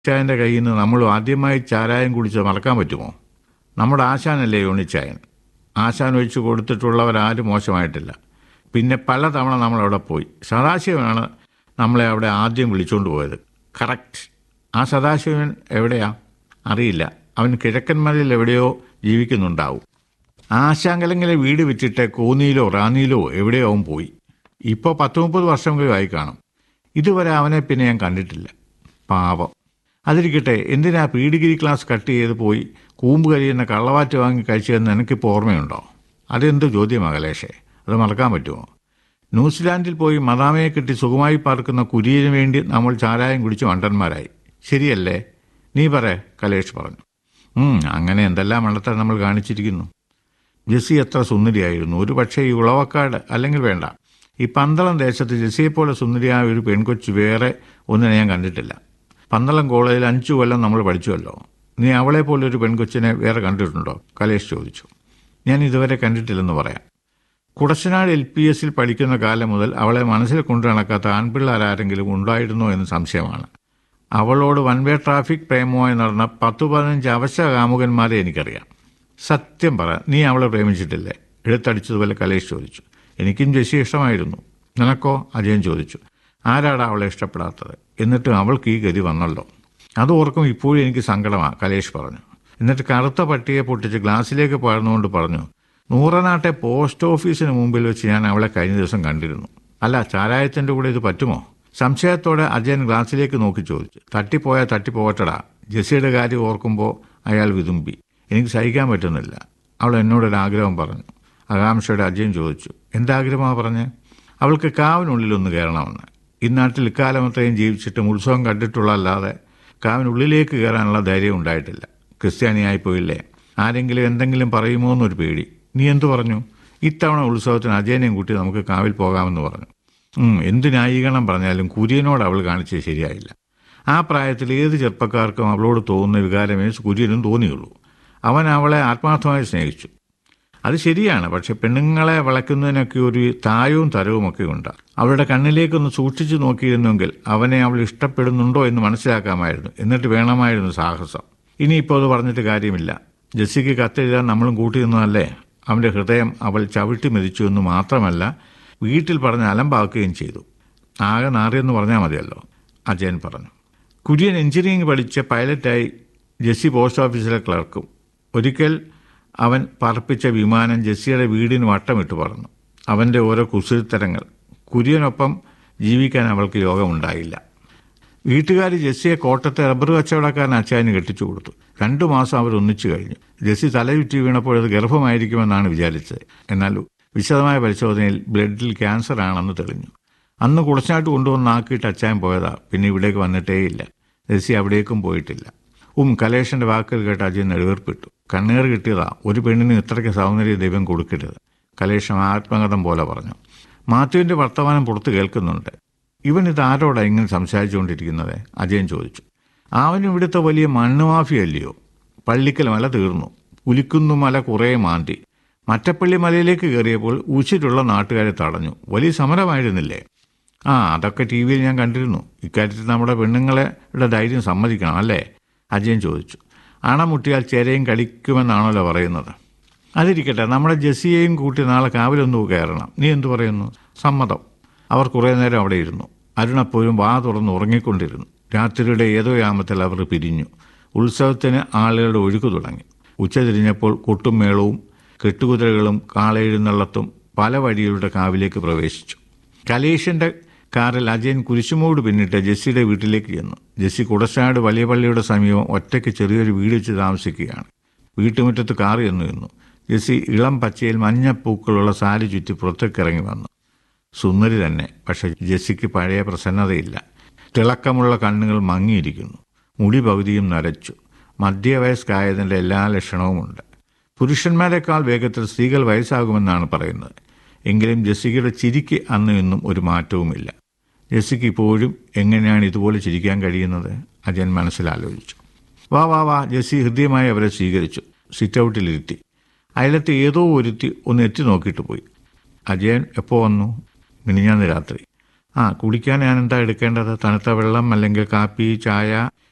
യോണിച്ചായൻ്റെ കയ്യിൽ നിന്ന് നമ്മൾ ആദ്യമായി ചാരായം കുടിച്ച് മറക്കാൻ പറ്റുമോ നമ്മുടെ ആശാനല്ലേ യോണിച്ചായൻ ആശാൻ ഒഴിച്ച് കൊടുത്തിട്ടുള്ളവരാരും മോശമായിട്ടില്ല പിന്നെ പലതവണ നമ്മളവിടെ പോയി സദാശിവനാണ് നമ്മളെ അവിടെ ആദ്യം വിളിച്ചുകൊണ്ട് പോയത് കറക്റ്റ് ആ സദാശിവൻ എവിടെയാ അറിയില്ല അവൻ കിഴക്കൻ മലയിൽ എവിടെയോ ജീവിക്കുന്നുണ്ടാവും ആശാങ്കലങ്ങിലെ വീട് വിറ്റിട്ട് കോന്നിയിലോ റാന്നിയിലോ എവിടെയോ അവൻ പോയി ഇപ്പോൾ പത്ത് മുപ്പത് വർഷമെങ്കിലും ആയി കാണും ഇതുവരെ അവനെ പിന്നെ ഞാൻ കണ്ടിട്ടില്ല പാവം അതിരിക്കട്ടെ എന്തിനാ പ്രീ ഡിഗ്രി ക്ലാസ് കട്ട് ചെയ്ത് പോയി കൂമ്പ് കഴിയുന്ന കള്ളവാറ്റ് വാങ്ങി കഴിച്ചതെന്ന് എനിക്കിപ്പോൾ ഓർമ്മയുണ്ടോ അതെന്ത് ചോദ്യമാണ് കലേഷേ അത് മറക്കാൻ പറ്റുമോ ന്യൂസിലാൻഡിൽ പോയി മദാമയെ കിട്ടി സുഖമായി പാർക്കുന്ന കുരിയന് വേണ്ടി നമ്മൾ ചാരായം കുടിച്ച് വണ്ടന്മാരായി ശരിയല്ലേ നീ പറ കലേഷ് പറഞ്ഞു ഉം, അങ്ങനെ എന്തെല്ലാം മണ്ടത്തരം നമ്മൾ കാണിച്ചിരിക്കുന്നു ജെസ്സി എത്ര സുന്ദരിയായിരുന്നു ഒരു പക്ഷേ ഈ ഉളവക്കാട് അല്ലെങ്കിൽ വേണ്ട ഈ പന്തളം ദേശത്ത് ജെസ്സിയെപ്പോലെ സുന്ദരിയായ ഒരു പെൺകൊച്ചു വേറെ ഒന്നിനെ ഞാൻ കണ്ടിട്ടില്ല പന്തളം കോളേജിൽ അഞ്ചു കൊല്ലം നമ്മൾ പഠിച്ചുവല്ലോ നീ അവളെ പോലെ ഒരു പെൺകൊച്ചിനെ വേറെ കണ്ടിട്ടുണ്ടോ കലേഷ് ചോദിച്ചു ഞാൻ ഇതുവരെ കണ്ടിട്ടില്ലെന്ന് പറയാം കുടശനാട് എൽ പി എസിൽ പഠിക്കുന്ന കാലം മുതൽ അവളെ മനസ്സിൽ കൊണ്ടു നടക്കാത്ത ആൺപിള്ളേരാരെങ്കിലും ഉണ്ടായിരുന്നോ എന്ന് സംശയമാണ് അവളോട് വൺ വേ ട്രാഫിക് പ്രേമമായി നടന്ന പത്തു പതിനഞ്ച് അവശ കാമുകന്മാരെ എനിക്കറിയാം സത്യം പറ നീ അവളെ പ്രേമിച്ചിട്ടില്ലേ എടുത്തടിച്ചതുപോലെ കലേഷ് ചോദിച്ചു എനിക്കും ജെസ്സി ഇഷ്ടമായിരുന്നു നിനക്കോ അജയൻ ചോദിച്ചു ആരാടാ അവളെ ഇഷ്ടപ്പെടാത്തത് എന്നിട്ടും അവൾക്ക് ഈ ഗതി വന്നല്ലോ അത് ഓർക്കും ഇപ്പോഴും എനിക്ക് സങ്കടമാണ് കലേഷ് പറഞ്ഞു എന്നിട്ട് കറുത്ത പട്ടിയെ പൊട്ടിച്ച് ഗ്ലാസ്സിലേക്ക് പകർന്നുകൊണ്ട് പറഞ്ഞു നൂറനാട്ടെ പോസ്റ്റ് ഓഫീസിന് മുമ്പിൽ വെച്ച് ഞാൻ അവളെ കഴിഞ്ഞ ദിവസം കണ്ടിരുന്നു അല്ല ചാരായത്തിൻ്റെ കൂടെ ഇത് പറ്റുമോ സംശയത്തോടെ അജയൻ ഗ്ലാസ്സിലേക്ക് നോക്കി ചോദിച്ചു തട്ടിപ്പോയാൽ തട്ടിപ്പോകട്ടടാ ജെസ്സിയുടെ കാര്യം ഓർക്കുമ്പോൾ അയാൾ വിതുമ്പി എനിക്ക് സഹിക്കാൻ പറ്റുന്നില്ല അവൾ എന്നോടൊരാഗ്രഹം പറഞ്ഞു ആകാംക്ഷയുടെ അജയൻ ചോദിച്ചു എന്താഗ്രഹമാണ് പറഞ്ഞ് അവൾക്ക് കാവിനുള്ളിലൊന്ന് കയറണമെന്ന് ഈ നാട്ടിൽ ഇക്കാലമത്രയും ജീവിച്ചിട്ടും ഉത്സവം കണ്ടിട്ടുള്ളതല്ലാതെ കാവിനുള്ളിലേക്ക് കയറാനുള്ള ധൈര്യം ഉണ്ടായിട്ടില്ല ക്രിസ്ത്യാനിയായി പോയില്ലേ ആരെങ്കിലും എന്തെങ്കിലും പറയുമോ എന്നൊരു പേടി നീ എന്തു പറഞ്ഞു ഇത്തവണ ഉത്സവത്തിന് അജയനെയും കൂട്ടി നമുക്ക് കാവിൽ പോകാമെന്ന് പറഞ്ഞു ഉം, എന്ത് ന്യായീകരണം പറഞ്ഞാലും കുര്യനോട് അവൾ കാണിച്ചത് ശരിയായില്ല ആ പ്രായത്തിൽ ഏത് ചെറുപ്പക്കാർക്കും അവളോട് തോന്നുന്ന വികാരമേ കുര്യനും തോന്നിയുള്ളൂ അവൻ അവളെ ആത്മാർത്ഥമായി സ്നേഹിച്ചു അത് ശരിയാണ് പക്ഷെ പെണ്ണുങ്ങളെ വളയ്ക്കുന്നതിനൊക്കെ ഒരു തായവും തരവുമൊക്കെ ഉണ്ട് അവളുടെ കണ്ണിലേക്കൊന്ന് സൂക്ഷിച്ചു നോക്കിയിരുന്നെങ്കിൽ അവനെ അവൾ ഇഷ്ടപ്പെടുന്നുണ്ടോ എന്ന് മനസ്സിലാക്കാമായിരുന്നു എന്നിട്ട് വേണമായിരുന്നു സാഹസം ഇനിയിപ്പോൾ അത് പറഞ്ഞിട്ട് കാര്യമില്ല ജെസ്സിക്ക് കത്തെഴുതാൻ നമ്മളും കൂട്ടിയിരുന്നതല്ലേ അവൻ്റെ ഹൃദയം അവൾ ചവിട്ടി മെതിച്ചു എന്ന് മാത്രമല്ല വീട്ടിൽ പറഞ്ഞ് അലമ്പാക്കുകയും ചെയ്തു ആകെ നാറിയെന്ന് പറഞ്ഞാൽ മതിയല്ലോ അജയൻ പറഞ്ഞു കുര്യൻ എഞ്ചിനീയറിംഗ് പഠിച്ച പൈലറ്റായി ജെസ്സി പോസ്റ്റ് ഓഫീസിലെ ക്ലർക്കും ഒരിക്കൽ അവൻ പറപ്പിച്ച വിമാനം ജെസ്സിയുടെ വീടിന് വട്ടമിട്ട് പറന്നു അവൻ്റെ ഓരോ കുസൃത്തരങ്ങൾ കുര്യനൊപ്പം ജീവിക്കാൻ അവൾക്ക് യോഗമുണ്ടായില്ല വീട്ടുകാർ ജെസ്സിയെ കോട്ടത്തെ റബ്ബർ കച്ചവടക്കാരൻ അച്ചായന് കെട്ടിച്ചു കൊടുത്തു രണ്ടു മാസം അവർ ഒന്നിച്ചു കഴിഞ്ഞു ജെസ്സി തലചുറ്റി വീണപ്പോൾ അത് ഗർഭമായിരിക്കുമെന്നാണ് വിചാരിച്ചത് എന്നാൽ വിശദമായ പരിശോധനയിൽ ബ്ലഡിൽ ക്യാൻസർ ആണെന്ന് തെളിഞ്ഞു അന്ന് കുളച്ചാട്ട് കൊണ്ടുവന്ന് ആക്കിയിട്ട് അച്ചായൻ പോയതാ പിന്നെ ഇവിടേക്ക് വന്നിട്ടേയില്ല ജെസ്സി അവിടേക്കും പോയിട്ടില്ല ഉം കലേഷന്റെ വാക്കുകൾ കേട്ട് അജയൻ നെടുവേർപ്പിട്ടു കണ്ണീർ കിട്ടിയതാ ഒരു പെണ്ണിന് ഇത്രയ്ക്ക് സൗന്ദര്യ ദൈവം കൊടുക്കരുത് കലേഷം ആത്മകഥം പോലെ പറഞ്ഞു മാത്യുവിന്റെ വർത്തമാനം പുറത്ത് കേൾക്കുന്നുണ്ട് ഇവൻ ഇത് ആരോടാ ഇങ്ങനെ സംസാരിച്ചുകൊണ്ടിരിക്കുന്നത് അജയൻ ചോദിച്ചു അവൻ ഇവിടുത്തെ വലിയ മണ്ണ് മാഫിയല്ലയോ പള്ളിക്കൽ മല തീർന്നു പുലിക്കുന്നു മല കുറേ മാന്തി മറ്റപ്പള്ളി മലയിലേക്ക് കയറിയപ്പോൾ ഉച്ചിട്ടുള്ള നാട്ടുകാരെ തടഞ്ഞു വലിയ സമരമായിരുന്നില്ലേ ആ അതൊക്കെ ടി വിയിൽ ഞാൻ കണ്ടിരുന്നു ഇക്കാര്യത്തിൽ നമ്മുടെ പെണ്ണുങ്ങളുടെ ധൈര്യം സമ്മതിക്കണം അല്ലേ അജയൻ ചോദിച്ചു അണമുട്ടിയാൽ ചേരയും കളിക്കുമെന്നാണല്ലോ പറയുന്നത് അതിരിക്കട്ടെ നമ്മുടെ ജെസ്സിയെയും കൂട്ടി നാളെ കാവിലൊന്നു കയറണം നീ എന്തു പറയുന്നു സമ്മതം അവർ കുറേ നേരം അവിടെ ഇരുന്നു അരുണപ്പോഴും വാ തുറന്ന് ഉറങ്ങിക്കൊണ്ടിരുന്നു രാത്രിയുടെ ഏതോ യാമത്തിൽ അവർ പിരിഞ്ഞു ഉത്സവത്തിന് ആളുകളുടെ ഒഴുക്ക് തുടങ്ങി ഉച്ച തിരിഞ്ഞപ്പോൾ കൊട്ടും മേളവും കെട്ടുകുതിരകളും കാളെഴുന്നള്ളത്തും പല വഴികളുടെ കാവിലേക്ക് പ്രവേശിച്ചു കലേഷിന്റെ കാറിൽ അജയൻ കുരിശുമൂട് പിന്നിട്ട് ജെസ്സിയുടെ വീട്ടിലേക്ക് ചെന്നു ജെസ്സി കുടശാട് വലിയ പള്ളിയുടെ സമീപം ഒറ്റയ്ക്ക് ചെറിയൊരു വീട് വെച്ച് താമസിക്കുകയാണ് വീട്ടുമുറ്റത്ത് കാർ ചെന്നു നിന്നു ജെസ്സി ഇളം പച്ചയിൽ മഞ്ഞ പൂക്കളുള്ള സാരി ചുറ്റി പുറത്തേക്ക് ഇറങ്ങി വന്നു സുന്ദരി തന്നെ പക്ഷെ ജെസ്സിക്ക് പഴയ പ്രസന്നതയില്ല തിളക്കമുള്ള കണ്ണുകൾ മങ്ങിയിരിക്കുന്നു മുടി പകുതിയും നരച്ചു മധ്യവയസ്കായതിൻ്റെ എല്ലാ ലക്ഷണവുമുണ്ട് പുരുഷന്മാരെക്കാൾ വേഗത്തിൽ സ്ത്രീകൾ വയസ്സാകുമെന്നാണ് പറയുന്നത് എങ്കിലും ജെസ്സിക്കയുടെ ചിരിക്ക് അന്ന് ഇന്നും ഒരു മാറ്റവുമില്ല ജെസ്സിക്ക് ഇപ്പോഴും എങ്ങനെയാണ് ഇതുപോലെ ചിരിക്കാൻ കഴിയുന്നത് അജയൻ മനസ്സിലാലോചിച്ചു വാ വാ വാ ജെസ്സി ഹൃദ്യമായി അവരെ സ്വീകരിച്ചു സിറ്റ് ഔട്ടിലിരുത്തി അയലത്ത് ഏതോ ഒരുത്തി ഒന്ന് എത്തി നോക്കിയിട്ട് പോയി അജയൻ എപ്പോൾ വന്നു മിനിഞ്ഞാന്ന് രാത്രി ആ കുടിക്കാൻ ഞാൻ എന്താ എടുക്കേണ്ടത് തണുത്ത വെള്ളം അല്ലെങ്കിൽ കാപ്പി ചായ